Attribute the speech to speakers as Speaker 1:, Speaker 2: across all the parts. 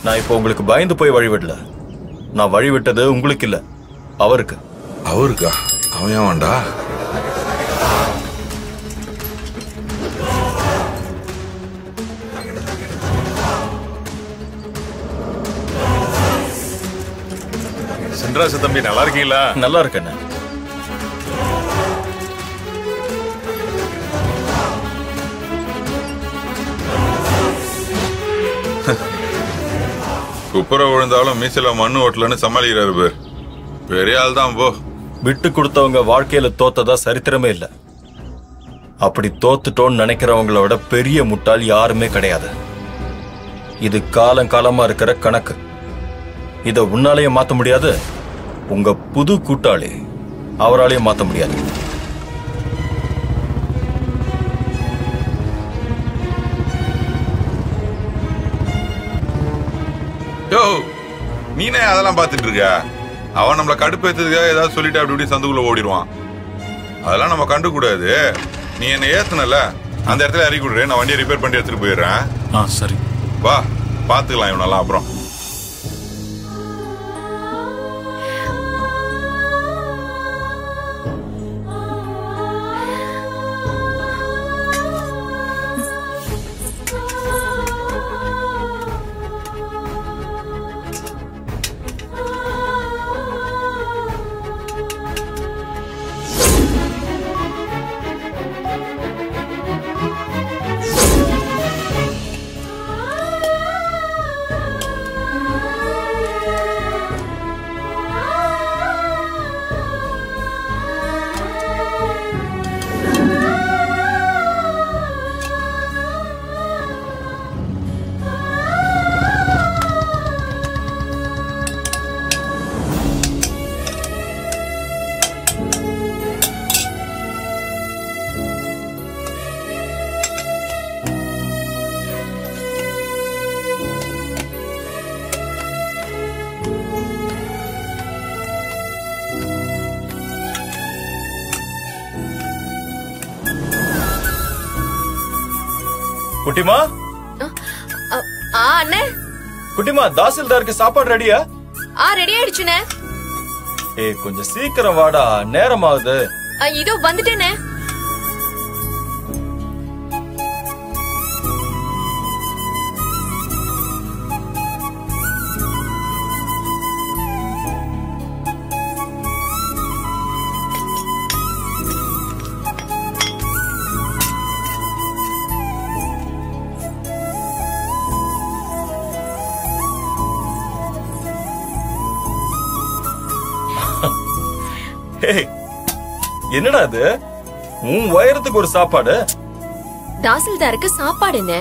Speaker 1: நான் இப்போ உங்களுக்கு பயந்து போய் வழிவிடல நான் வழிவிட்டது உங்களுக்கு இல்ல அவருக்கு
Speaker 2: அவருக்கா அவன் ஏவான்டா
Speaker 3: சென்றாச தம்பி நல்லா இருக்கீங்களா
Speaker 1: நல்லா இருக்கேண்ணே
Speaker 2: குப்புற விழுந்தாலும் மீசல மண்ணு ஓட்டலன்னு சமாளிக்கிறாரு பேர் பெரிய ஆள் தான் போ
Speaker 1: விட்டு கொடுத்தவங்க வாழ்க்கையில தோத்ததா சரித்திரமே இல்ல அப்படி தோத்துட்டோன்னு நினைக்கிறவங்களோட பெரிய முட்டாள் யாருமே கிடையாது இது காலம் காலமா இருக்கிற கணக்கு இத உன்னாலேயே மாத்த முடியாது உங்க புது கூட்டாளி அவராலையும் மாத்த முடியாது
Speaker 2: யோ நீனே அதெல்லாம் பார்த்துட்டு இருக்க அவன் நம்மள கடுப்பேத்ததுக்காக ஏதாவது சொல்லிட்டு அப்படி இப்படி சந்துக்குள்ள ஓடிடுவான் அதெல்லாம் நம்ம கண்டுக்கூடாது நீ என்னை ஏத்துனல அந்த இடத்துல இறக்கி விடுறேன் நான் வண்டியை ரிப்பேர் பண்ணி எடுத்துட்டு போயிடுறேன்
Speaker 3: ஆ சரி
Speaker 2: வா பாத்துக்கலாம் இவனெல்லாம் அப்புறம்
Speaker 1: குட்டிமா
Speaker 4: அ- ஆ அண்ணே
Speaker 1: குட்டிமா தாசில்தாருக்கு சாப்பாடு ரெடியா
Speaker 4: ஆ ரெடி ஆயிடுச்சுண்ணே
Speaker 1: ஏய் கொஞ்சம் சீக்கிரம் வாடா நேரம் ஆகுது
Speaker 4: அ, இதோ வந்துட்டேனே
Speaker 1: ஏய் என்னடா இது உன் உயரத்துக்கு ஒரு சாப்பாடு
Speaker 4: தாசில்தாருக்கு சாப்பாடுண்ணே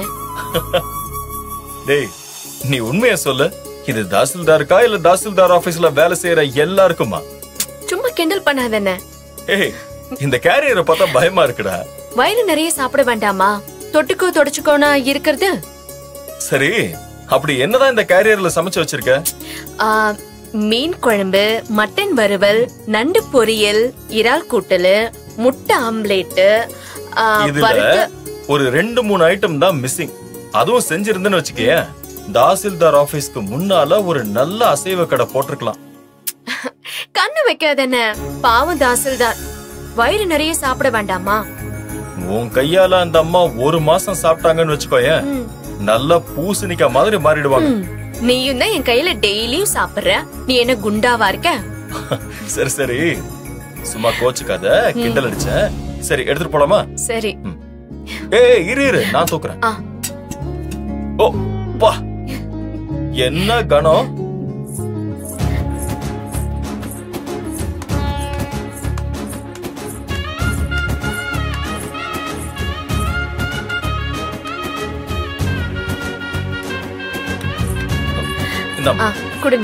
Speaker 1: டேய் நீ உண்மைய சொல்லு இது தாசில்தாருக்கா இல்ல தாசில்தார் ஆபீஸ்ல வேலை செய்யற எல்லாருக்குமா
Speaker 4: சும்மா கிண்டல் பண்ணாதண்ணே
Speaker 1: ஏய் இந்த கேரியரை பார்த்தா பயமா இருக்குடா
Speaker 4: வயிறு நிறைய சாப்பிட வேண்டாமா தொட்டுக்கோ தொடச்சுக்கோனா இருக்கிறது
Speaker 1: சரி அப்படி என்னதான் இந்த கேரியர்ல சமைச்சு வச்சிருக்க
Speaker 4: ஆ, மீன் குழம்பு மட்டன் வறுவல் நண்டு பொரியல் இறால் கூட்டலு முட்டை ஆம்லேட்டு ஆ,
Speaker 1: இதுல
Speaker 4: வறுத்த-
Speaker 1: ஒரு ரெண்டு மூணு ஐட்டம் தான் மிஸ்ஸிங் அதுவும் செஞ்சிருந்தேன்னு வச்சுக்கேன் தாசில்தார் ஆபீஸ்க்கு முன்னால ஒரு நல்ல அசைவ கடை போட்டிருக்கலாம்
Speaker 4: கண்ணு வைக்காதண்ணே பாவம் தாசில்தார் வயிறு நிறைய சாப்பிட வேண்டாமா
Speaker 1: உன் கையால அந்த அம்மா ஒரு மாசம் சாப்பிட்டாங்கன்னு வச்சுக்கோயேன்
Speaker 4: ம்.
Speaker 1: நல்ல பூசணிக்காய் மாதிரி மாறிடுவாங்க
Speaker 4: ம். நீயும் தான் என் கையில டெய்லியும் சாப்பிடுற நீ என்ன குண்டாவா இருக்க
Speaker 1: சரி சரி சும்மா கோச்சுக்காத கிண்டல் அடிச்சேன் சரி எடுத்துட்டு போலாமா
Speaker 4: சரி
Speaker 1: ஏய் இரு இரு நான் தூக்குறேன்
Speaker 4: ஆ.
Speaker 1: ஓ பா என்ன கணம் இந்த
Speaker 4: ஆ கொடுங்க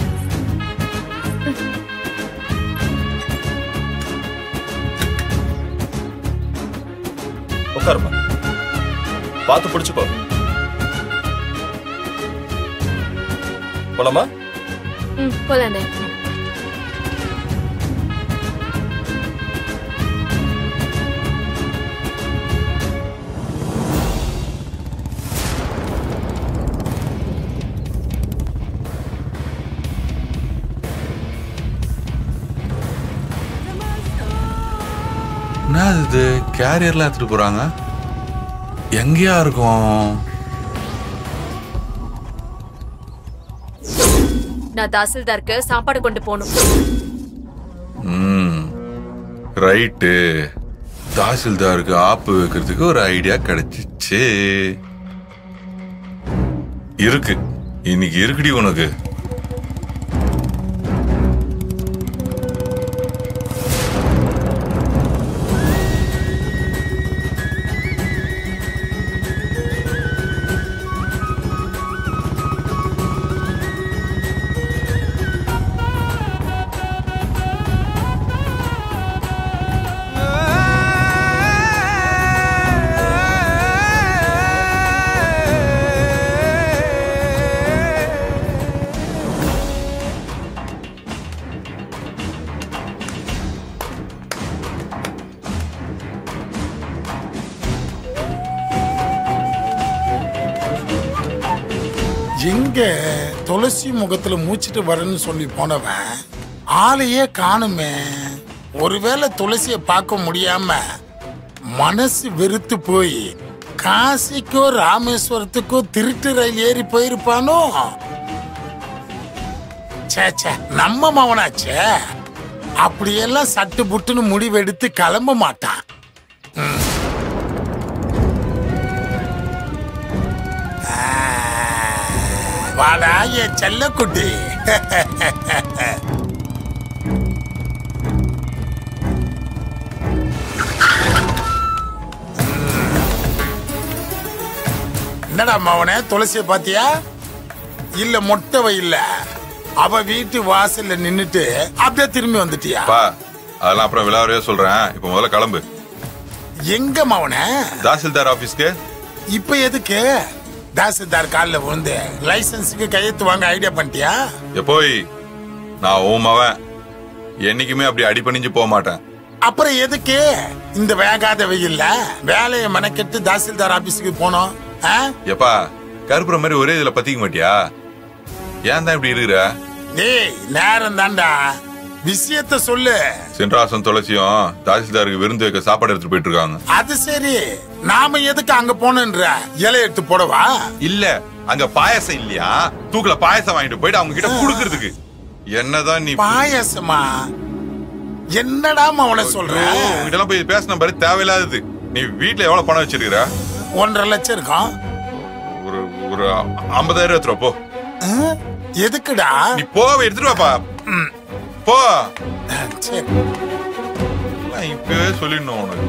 Speaker 1: உட்காருமா பார்த்து பிடிச்சுக்கோ போலாமா
Speaker 4: ம் போலாண்ணே
Speaker 2: இது கேரியர்லாம் எடுத்துட்டு போறாங்க எங்கேயா இருக்கும்
Speaker 4: நான் தாசில்தாருக்கு சாப்பாடு கொண்டு போகணும்
Speaker 2: ம் ரைட்டு தாசில்தாருக்கு ஆப்பு வைக்கிறதுக்கு ஒரு ஐடியா கிடைச்சிச்சு இருக்கு இன்னைக்கு இருக்குடி உனக்கு
Speaker 5: எங்க துளசி முகத்துல மூச்சிட்டு வரேன்னு சொல்லி போனவன் ஆளையே காணுமே ஒருவேளை துளசிய பார்க்க முடியாம மனசு வெறுத்து போய் காசிக்கோ ராமேஸ்வரத்துக்கோ திருட்டு ரயில் ஏறி போயிருப்பானோ ச்சே ச்சே நம்ம மவனாச்சே அப்படியெல்லாம் சட்டு புட்டுன்னு முடிவெடுத்து கிளம்ப மாட்டான் வாடா என் செல்லக்குட்டி என்னடா மவனே துளசிய பாத்தியா இல்ல மொட்டை இல்ல அவ வீட்டு வாசல்ல நின்னுட்டு அப்படியே திரும்பி வந்துட்டியா
Speaker 2: பா அதெல்லாம் அப்புறம் விளாவறையா சொல்றேன் இப்போ முதல்ல கிளம்பு
Speaker 5: எங்க மவனே
Speaker 2: தாசில்தார் ஆபீஸ்க்கு
Speaker 5: இப்ப எதுக்கு தாசில்தார் காலில் விழுந்து லைசன்ஸுக்கு கையெழுத்து வாங்க ஐடியா பண்ணிட்டியா
Speaker 2: எப்போய் நான் உன் மவன் என்னைக்குமே அப்படி அடிபணிஞ்சு போக மாட்டேன்
Speaker 5: அப்புறம் எதுக்கு இந்த வேகாத வெயில்ல வேலையை மெனக்கெட்டு தாசில்தார் ஆபீஸுக்கு போனோம் ஆ?
Speaker 2: எப்பா கருப்புற மாதிரி ஒரே இதுல பத்திக்க மாட்டியா ஏன் தான் இப்படி இருக்கிற
Speaker 5: டேய் நேரம் தான்டா விஷயத்த சொல்லு
Speaker 2: சென்றாசன் துளசியும் தாசில்தாருக்கு விருந்து வைக்க சாப்பாடு எடுத்துட்டு போயிட்டு இருக்காங்க
Speaker 5: அது சரி நாம எதுக்கு அங்க போனன்ற இலை எடுத்து போடவா
Speaker 2: இல்ல அங்க பாயாசம் இல்லையா தூக்குல பாயாசம் வாங்கிட்டு போயிட்டு அவங்க கிட்ட குடுக்கறதுக்கு என்னதான் நீ
Speaker 5: பாயாசமா என்னடா அவனை சொல்ற
Speaker 2: உங்ககிட்ட எல்லாம் போய் பேசின பாரு தேவையில்லாதது நீ வீட்ல எவ்வளவு பணம் வச்சிருக்கிற
Speaker 5: ஒன்றரை லட்சம் இருக்கும்
Speaker 2: ஒரு ஒரு ஐம்பதாயிரம் எடுத்துரு போ
Speaker 5: ஆ? எதுக்குடா
Speaker 2: நீ போவ எடுத்துட்டு வாப்பா போ
Speaker 5: சரி
Speaker 2: நான் இப்பவே சொல்லிடணும் உனக்கு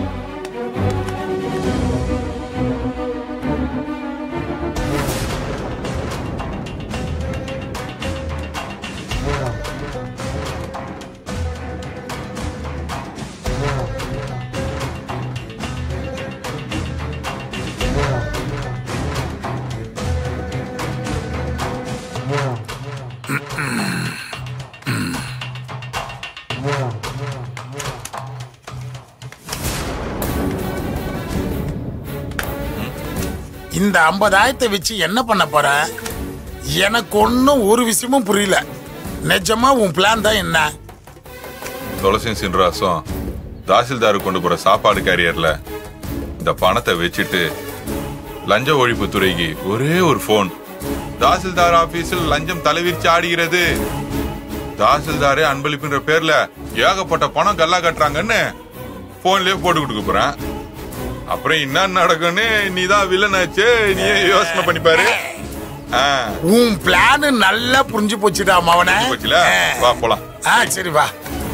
Speaker 5: இந்த ஐம்பதாயிரத்தை வச்சு என்ன பண்ண போற எனக்கு ஒன்னும் ஒரு விஷயமும் புரியல நிஜமா உன் பிளான் தான் என்ன
Speaker 2: துளசியும் சின்ராசும் தாசில்தாரு கொண்டு போற சாப்பாடு கேரியர்ல இந்த பணத்தை வச்சுட்டு லஞ்ச ஒழிப்பு துறைக்கு ஒரே ஒரு போன் தாசில்தார் ஆபீஸில் லஞ்சம் தலைவிரிச்சு ஆடுகிறது தாசில்தாரே அன்பளிப்புன்ற பேர்ல ஏகப்பட்ட பணம் கல்லா கட்டுறாங்கன்னு போன்லயே போட்டு கொடுக்க போறேன் அப்புறம் என்ன நடக்கும்னு நீ தான் வில்லன் ஆச்சு நீயே யோசனை பண்ணி பாரு ஆ,
Speaker 5: உன் பிளான் நல்லா புரிஞ்சு போச்சுடா மவன
Speaker 2: போச்சுல வா போலாம்
Speaker 5: ஆ சரி வா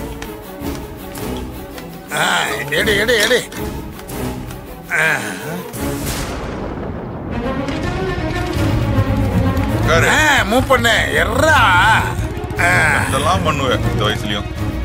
Speaker 5: ஆ, எடு எடு எடு
Speaker 2: உட்காரு.
Speaker 5: மூவ் பண்ணு எர்ரா ஆ,
Speaker 2: இதெல்லாம் பண்ணுவேன் இந்த வயசுலயும்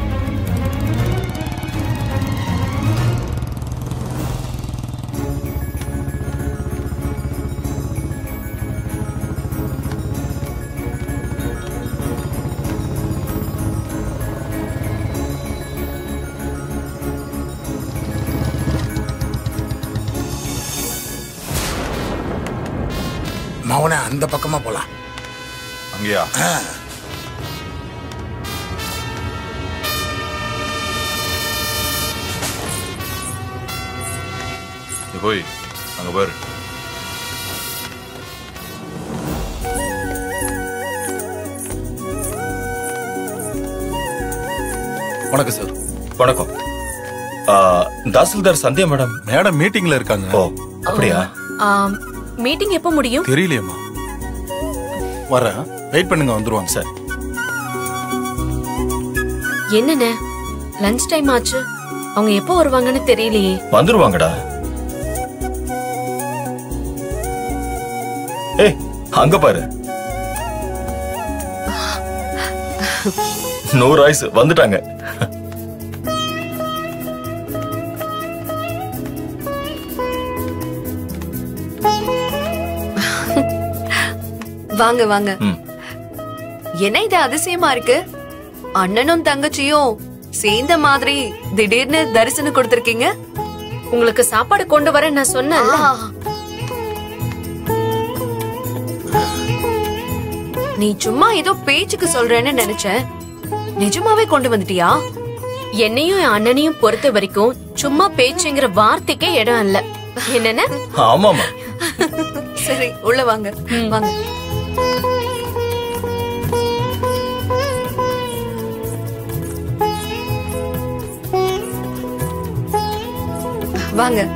Speaker 5: மவன அந்த பக்கமா போலாம்
Speaker 2: அங்கேயா
Speaker 5: ஆ.
Speaker 2: போய் அங்க பாரு
Speaker 3: வணக்கம் சார்
Speaker 1: வணக்கம் ஆ, தாசில்தார் சந்தியா மேடம்
Speaker 3: மேடம் மீட்டிங்ல இருக்காங்க
Speaker 1: ஓ அப்படியா
Speaker 4: மீட்டிங் எப்போ முடியும்
Speaker 3: தெரியலையேம்மா வரேன் வெயிட் பண்ணுங்க வந்துருவாங்க சார்
Speaker 4: என்னண்ணே லஞ்ச் டைம் ஆச்சு அவங்க எப்போ வருவாங்கன்னு தெரியலையே
Speaker 1: வந்துருவாங்கடா ஏய் அங்க பாரு நூறு ஆயுசு வந்துட்டாங்க
Speaker 6: வாங்க வாங்க
Speaker 1: ம்.
Speaker 6: என்ன இது அதிசயமா இருக்கு அண்ணனும் தங்கச்சியும் சேர்ந்த மாதிரி திடீர்னு தரிசனம் கொடுத்திருக்கீங்க
Speaker 4: உங்களுக்கு சாப்பாடு கொண்டு வர நான் சொன்னேன்ல
Speaker 6: ஆ. நீ சும்மா ஏதோ பேச்சுக்கு சொல்றேன்னு நினைச்சேன் நிஜமாவே கொண்டு வந்துட்டியா
Speaker 4: என்னையும் என் அண்ணனையும் பொறுத்த வரைக்கும் சும்மா பேச்சுங்கிற வார்த்தைக்கே இடம் இல்ல என்னென்ன
Speaker 1: ஆமாமா
Speaker 6: சரி உள்ள வாங்க வாங்க வாங்க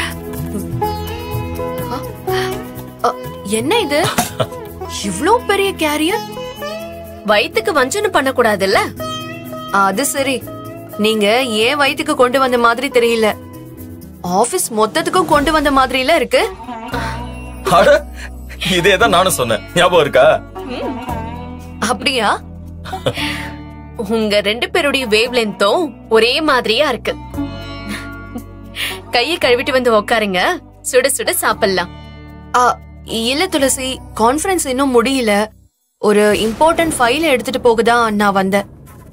Speaker 6: அ, அ, என்ன இது இவ்ளோ பெரிய கேரியர்
Speaker 4: வயித்துக்கு வஞ்சனம் பண்ணக்கூடாதுல்ல
Speaker 6: அது சரி நீங்க ஏன் வயித்துக்கு கொண்டு வந்த மாதிரி தெரியல ஆபீஸ் மொத்தத்துக்கும் கொண்டு வந்த மாதிரில இருக்கு
Speaker 1: அட இதே தான் நானும் சொன்னேன் ஞாபகம் இருக்கா
Speaker 6: அப்படியா
Speaker 4: உங்க ரெண்டு பேருடைய வேவ் லென்த்தும் ஒரே மாதிரியா இருக்கு கையை கழுவிட்டு வந்து உட்காருங்க சுட சுட சாப்பிடலாம்
Speaker 6: ஆ, இல்ல துளசி கான்ஃபரன்ஸ் இன்னும் முடியல ஒரு இம்பார்ட்டன்ட் ஃபைல் எடுத்துட்டு போகதான் நான் வந்தேன்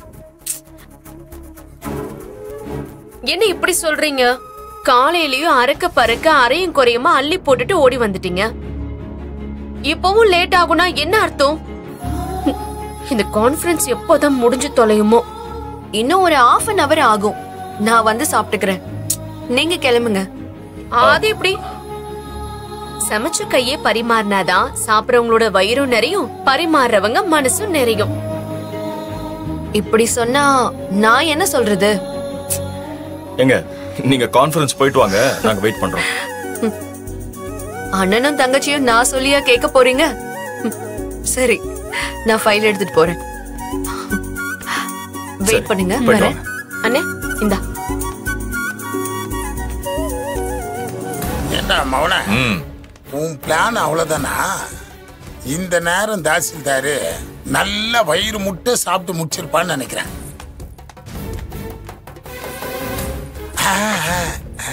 Speaker 4: என்ன இப்படி சொல்றீங்க காலையிலயும் அறக்க பறக்க அரையும் குறையுமா அள்ளி போட்டுட்டு ஓடி வந்துட்டீங்க இப்பவும் லேட் ஆகும்னா என்ன அர்த்தம் இந்த கான்ஃபரன்ஸ் எப்போதான் முடிஞ்சு தொலையுமோ
Speaker 6: இன்னும் ஒரு ஹாஃப் அன் அவர் ஆகும் நான் வந்து சாப்பிட்டுக்கிறேன் நீங்க கிளம்புங்க
Speaker 4: அது எப்படி சமைச்ச கையே பரிமாறினாதான் சாப்பிடறவங்களோட வயிறும் நிறையும் பரிமாறுறவங்க மனசும் நிறையும்
Speaker 6: இப்படி சொன்னா நான் என்ன சொல்றது
Speaker 1: எங்க நீங்க கான்ஃபரன்ஸ் போயிட்டு வாங்க நாங்க வெயிட் பண்றோம்
Speaker 6: அண்ணனும் தங்கச்சியும் நான் சொல்லியா கேட்க போறீங்க ம், சரி நான் ஃபைல் எடுத்துட்டு போறேன்
Speaker 1: சரி,
Speaker 6: வெயிட் பண்ணுங்க
Speaker 1: போயிட்டு
Speaker 6: வரேன்
Speaker 1: வாங்க
Speaker 4: அண்ணே இந்தா
Speaker 5: ஏண்டா மவன
Speaker 2: ம்
Speaker 5: உன் பிளான் அவ்வளவுதானா இந்த நேரம் தாசில்தாரு நல்ல வயிறு முட்டை சாப்பிட்டு முடிச்சிருப்பான்னு நினைக்கிறேன் ஆ, ஆ, ஆ.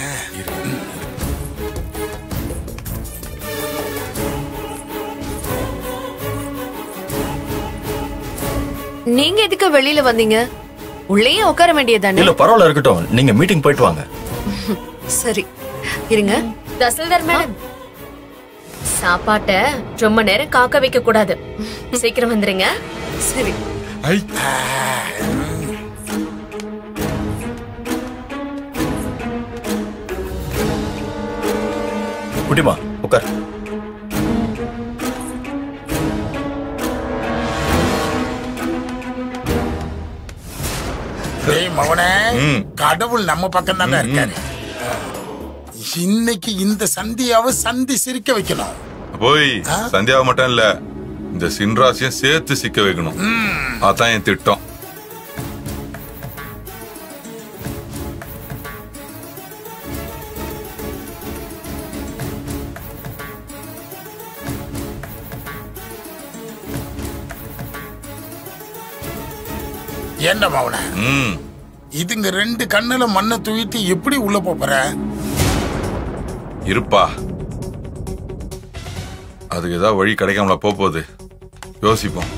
Speaker 6: நீங்க எதுக்கு வெளியில வந்தீங்க உள்ளேயே உட்கார வேண்டியதானே
Speaker 1: இல்ல பரவாயில்ல இருக்கட்டும் நீங்க மீட்டிங் போயிட்டு வாங்க
Speaker 6: சரி இருங்க
Speaker 4: தசில்தார் மேடம் சாப்பாட்ட ரொம்ப நேரம் காக்க வைக்க கூடாது சீக்கிரம் வந்துருங்க
Speaker 6: சரி
Speaker 2: ஐ
Speaker 1: குட்டிமா உட்கார்
Speaker 5: டேய் மவனே
Speaker 2: ம்.
Speaker 5: கடவுள் நம்ம பக்கம் தானே இருக்காரு இன்னைக்கு இந்த சந்தியாவை சந்தி சிரிக்க வைக்கணும்
Speaker 2: போய் சந்தியாவை மட்டும் இல்ல இந்த சின்ராசியும் சேர்த்து சிக்க வைக்கணும் அதான் என் திட்டம்
Speaker 5: ஏண்டா மவன
Speaker 2: ம்
Speaker 5: இதுங்க ரெண்டு கண்ணுல மண்ணை தூவிட்டு எப்படி உள்ள போப் போற
Speaker 2: இருப்பா அதுக்கு ஏதாவது வழி கிடைக்காமல போக போகுது யோசிப்போம்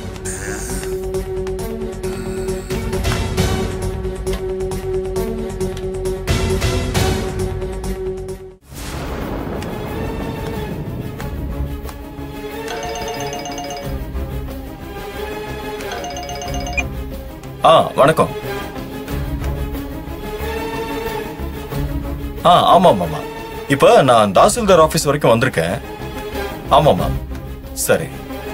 Speaker 1: ஆ வணக்கம் ஆ ஆமாம் ஆமா இப்ப நான் தாசில்தார் ஆபீஸ் வரைக்கும் வந்திருக்கேன் ஆமாமா சரி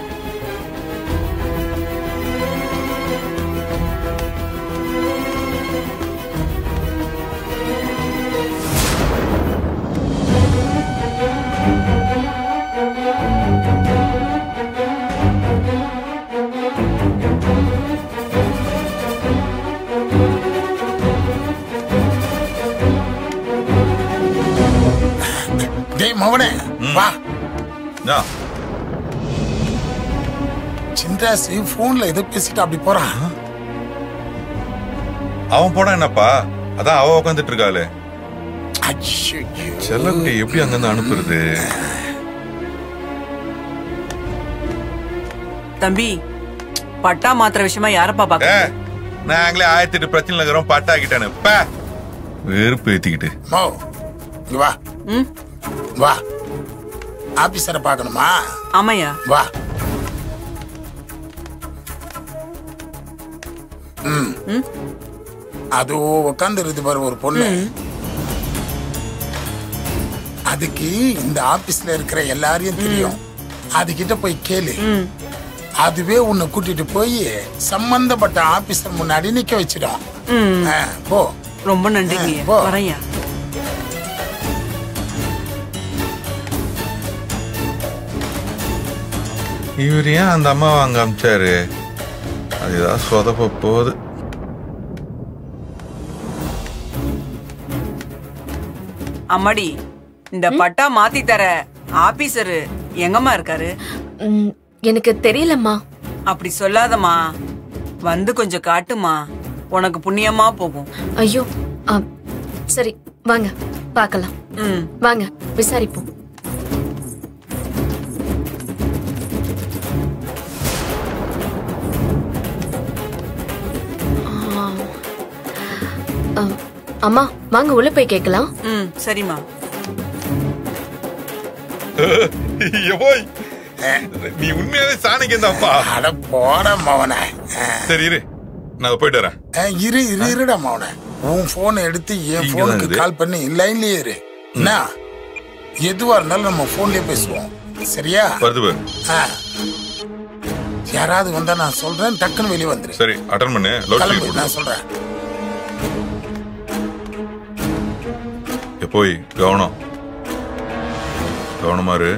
Speaker 5: டேய் மவனே வா
Speaker 2: ஆ,
Speaker 5: சின்ராசு போன்ல ஏதோ பேசிட்டு அப்படி போறான்
Speaker 2: அவன் போனா என்னப்பா அதான் அவ உட்காந்துட்டு இருக்காளே
Speaker 5: ஐயோ
Speaker 2: செல்லக்குட்டி எப்படி அங்கிருந்து அனுப்புறது
Speaker 7: தம்பி பட்டா மாத்திர விஷயமா யாரப்பா
Speaker 2: ஏ,
Speaker 7: பாக்க
Speaker 2: நாங்களே ஆயிரத்தி எட்டு பிரச்சனை இருக்கிறோம் பட்டாக்கிட்டானு பே வெறுப்பு ஏத்திக்கிட்டு
Speaker 5: மோ இங்க வா
Speaker 7: ம்
Speaker 5: வா ஆபீசரை பார்க்கணுமா
Speaker 7: ஆமாய்யா
Speaker 5: வா ம்
Speaker 7: ம்?
Speaker 5: அதோ உட்காந்து இருக்கு பாரு ஒரு பொண்ணு அதுக்கு இந்த ஆபீஸ்ல இருக்கிற எல்லாரையும் தெரியும் அதுகிட்ட போய் கேளு
Speaker 7: ம்
Speaker 5: அதுவே உன்னை கூட்டிட்டு போய் சம்பந்தப்பட்ட ஆபீசர் முன்னாடி நிக்க வச்சிடும்
Speaker 7: ம்
Speaker 5: ஆ, போ
Speaker 7: ரொம்ப நன்றிங்க
Speaker 5: போ.
Speaker 7: வரையா
Speaker 2: இவர் ஏன் அந்த அம்மாவை அங்க அமிச்சாரு அது ஏதாவது சொதப்ப போகுது
Speaker 7: அம்மாடி இந்த பட்டா மாத்தி தர ஆபீசரு எங்கம்மா இருக்காரு
Speaker 4: ம், எனக்கு தெரியலம்மா
Speaker 7: அப்படி சொல்லாதம்மா வந்து கொஞ்சம் காட்டுமா உனக்கு புண்ணியமா போகும்
Speaker 4: ஐயோ ஆ, சரி வாங்க பார்க்கலாம்
Speaker 7: ம்
Speaker 4: வாங்க விசாரிப்போம் ஆ. ஆ, அம்மா வாங்க உள்ள போய் கேட்கலாம்
Speaker 7: ம் சரிம்மா
Speaker 2: போய் நீ உண்மையாவே சாணிக்கு தான்ப்பா
Speaker 5: அட போட மவனே ஆ.
Speaker 2: சரி இரு நான் போயிட்டு வரேன்
Speaker 5: ஆ, இரு இரு இருடா மவனே உன் போனை எடுத்து என்
Speaker 2: இங்கதான்
Speaker 5: போனுக்கு
Speaker 2: இருக்குது.
Speaker 5: கால் பண்ணி லைன்லயே இரு என்ன எதுவா இருந்தாலும் நம்ம போன்லயே பேசுவோம் சரியா
Speaker 2: வருது பாரு
Speaker 5: ஆ. யாராவது வந்தா நான் சொல்றேன் டக்குன்னு வெளியே வந்துரு
Speaker 2: சரி அட்டன் பண்ணு லவுட்
Speaker 5: கிளம்பு
Speaker 2: ஸ்பீக்கர்
Speaker 5: நான் சொல்றேன்
Speaker 2: போய் கவனம் கவனமா இரு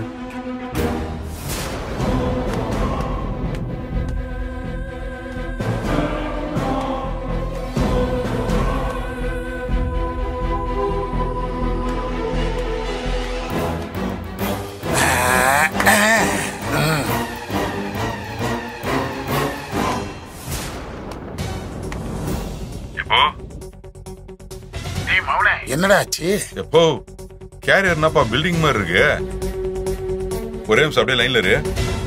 Speaker 5: என்னடா ஆச்சு
Speaker 2: எப்போ கேரியர் என்னப்பா பில்டிங் மாதிரி இருக்கு ஒரே நிமிஷம் அப்படியே லைன்ல இரு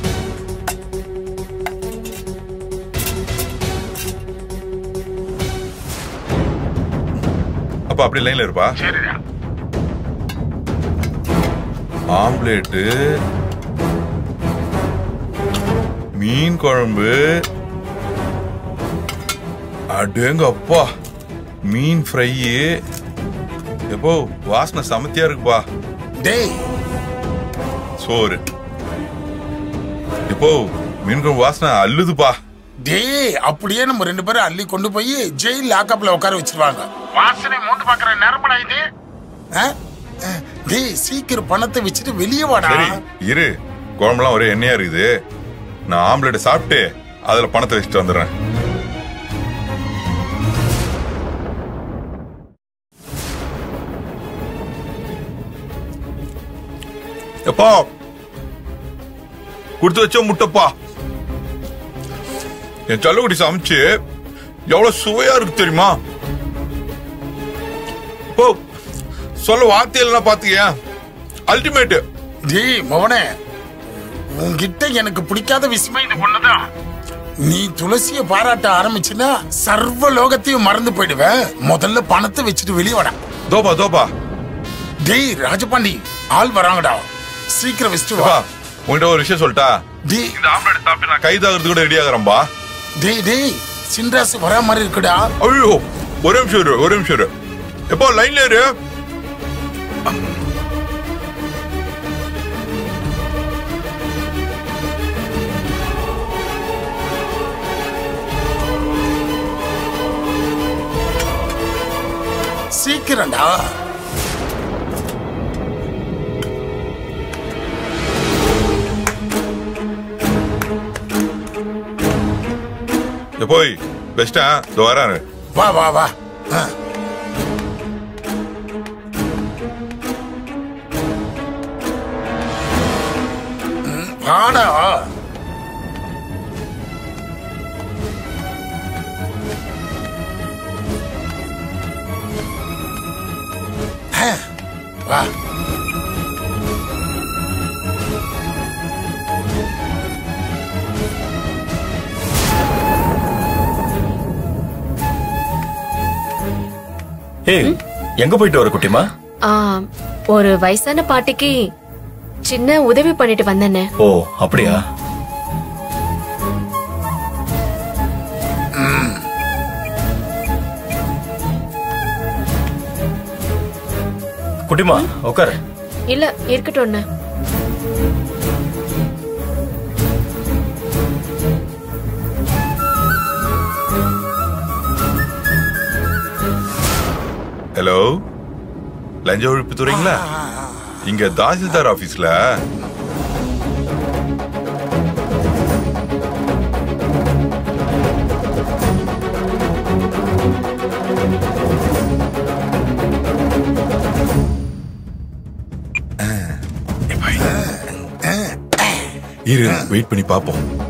Speaker 2: அப்பா அப்படியே லைன்ல இருப்பா ஆம்லேட்டு மீன் குழம்பு அடேங்க அப்பா மீன் ஃப்ரை எப்போ வாசனை சமத்தியா இருக்குப்பா
Speaker 5: டேய்
Speaker 2: சோறு இப்போ மீன் குழம்பு வாசனை அள்ளுதுப்பா
Speaker 5: டேய் அப்படியே நம்ம ரெண்டு பேரும் அள்ளி கொண்டு போய் ஜெயில் லாக்கப்ல உட்கார வச்சிருவாங்க வாசனை மோந்து பாக்குற நேரமடா இது ஆ? ஆ, டேய் சீக்கிரம் பணத்தை வச்சுட்டு வெளியே வாடா
Speaker 2: சரி இரு குழம்புலாம் ஒரே எண்ணெயா இருக்குது நான் ஆம்லெட் சாப்பிட்டு அதுல பணத்தை வச்சுட்டு வந்துடுறேன் எப்பா கொடுத்து வச்ச முட்டைப்பா என் சல்லுக்குடி சமைச்சு எவ்வளவு சுவையா இருக்கு தெரியுமா ஓ சொல்ல வார்த்தையெல்லாம் பாத்துக்கியா அல்டிமேட்
Speaker 5: டேய் மவனே உன்கிட்ட எனக்கு பிடிக்காத விஷயமா இது ஒண்ணுதான் நீ துளசிய பாராட்ட ஆரம்பிச்சுன்னா சர்வ லோகத்தையும் மறந்து போயிடுவேன் முதல்ல பணத்தை வச்சுட்டு வெளியே வாடா
Speaker 2: தோபா தோபா
Speaker 5: டேய் ராஜபாண்டி ஆள் வராங்கடா சீக்கிரம் வச்சுட்டு வா
Speaker 2: வா உன்கிட்ட ஒரு விஷயம் சொல்லிட்டா
Speaker 5: டேய்
Speaker 2: இந்த ஆம்லெட் சாப்பிட்டு நான் கைதாகிறது கூட ரெடி ஆகிறேன்பா
Speaker 5: டேய் டேய் சின்ராசு வரா மாதிரி இருக்குடா
Speaker 2: ஐயோ ஒரே நிமிஷம் இரு ஒரே நிமிஷம் இரு எப்போ லைன்ல இரு
Speaker 5: பாத்துக்கிறேன்டா
Speaker 2: ஏ போய் பெஸ்டா இதோ வராரு
Speaker 5: வா வா வா ஆ. ம், வாடா ஆ, வா
Speaker 1: ஏய் எங்க போயிட்டு வர குட்டிமா
Speaker 4: ஆ, ஒரு வயசான பாட்டிக்கு சின்ன உதவி பண்ணிட்டு வந்தேனே
Speaker 1: ஓ அப்படியா குட்டிமா உட்காரு
Speaker 4: இல்ல இருக்கட்டும்
Speaker 2: ஹலோ லஞ்ச ஒழிப்பு துறைங்களா இங்க தாசில்தார் ஆபீஸ்ல இரு வெயிட் பண்ணி பாப்போம்